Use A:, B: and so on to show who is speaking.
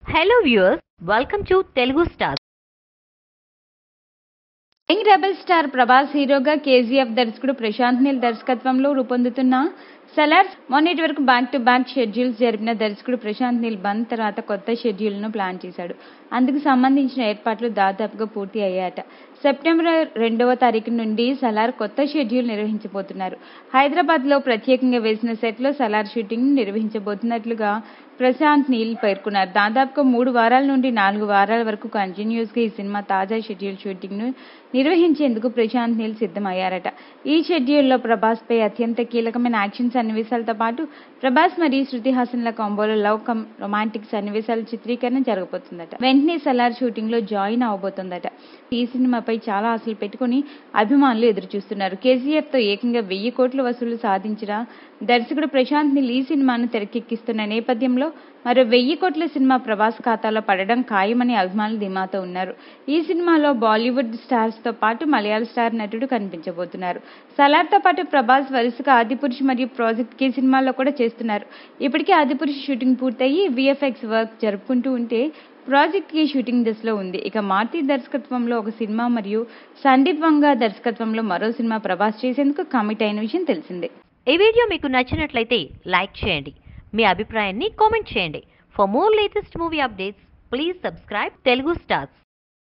A: hello viewers welcome to Telugu star
B: young rebel star Prabhas హీరోగా KGF దర్శకుడు ప్రశాంత్ నీల్ దర్శకత్వంలో రూపొందుతున్న సెలార్స్ మొన్నటి వరకు బ్యాక్ టు బ్యాక్ షెడ్యూల్స్ జరిపిన దర్శకుడు ప్రశాంత్ నీల్ బంద్ తర్వాత కొత్త షెడ్యూల్ను ప్లాన్ చేశాడు అందుకు సంబంధించిన ఏర్పాట్లు దాదాపుగా పూర్తి అయ్యాయట సెప్టెంబర్ రెండవ తారీఖు నుండి సలార్ కొత్త షెడ్యూల్ నిర్వహించబోతున్నారు హైదరాబాద్లో ప్రత్యేకంగా వేసిన సెట్లో సలార్ షూటింగ్ నిర్వహించబోతున్నట్లుగా ప్రశాంత్ నీల్ పేర్కొన్నారు దాదాపుగా మూడు వారాల నుండి నాలుగు వారాల వరకు కంటిన్యూస్గా ఈ సినిమా తాజా షెడ్యూల్ షూటింగ్ను నిర్వహించేందుకు ప్రశాంత్ నీల్ సిద్ధమయ్యారట ఈ షెడ్యూల్లో ప్రభాస్పై అత్యంత కీలకమైన యాక్షన్ సన్నివేశాలతో పాటు ప్రభాస్ మరియు శృతి హాసన్ల కాంబోలో లవ్ కమ్ రొమాంటిక్ సన్నివేశాల చిత్రీకరణ జరగబోతుందట వెంటనే సలార్ షూటింగ్లో జాయిన్ అవబోతుందట ఈ సినిమాపై చాలా ఆశలు పెట్టుకుని అభిమానులు ఎదురు చూస్తున్నారు కేసీఆర్తో ఏకంగా వెయ్యి కోట్ల వసూలు సాధించిన దర్శకుడు ప్రశాంత్ నీల్ ఈ సినిమాను తెరకెక్కిస్తున్న నేపథ్యంలో మరో వెయ్యి కోట్ల సినిమా ప్రభాస్ ఖాతాలో పడడం ఖాయమని అభిమానులు ధీమాతో ఉన్నారు ఈ సినిమాలో బాలీవుడ్ స్టార్స్ తో పాటు మలయాళ స్టార్ నటుడు కనిపించబోతున్నారు సలార్తో పాటు ప్రభాస్ వరుసగా ఆదిపురుష్ మరియు ప్రాజెక్ట్ కే సినిమాల్లో కూడా చేస్తున్నారు ఇప్పటికే ఆదిపురుష్ షూటింగ్ పూర్తయి విఎఫ్ఎక్స్ వర్క్ జరుపుకుంటూ ఉంటే ప్రాజెక్ట్ కి షూటింగ్ దశలో ఉంది ఇక మార్తి దర్శకత్వంలో ఒక సినిమా మరియు సందీప్ వంగ దర్శకత్వంలో మరో సినిమా ప్రభాస్ చేసేందుకు కమిట్ అయిన విషయం తెలిసిందే
A: ఈ వీడియో మీకు నచ్చినట్లయితే లైక్ చేయండి మీ అభిప్రాయాన్ని కామెంట్ చేయండి for more latest movie updates please subscribe Telugu stars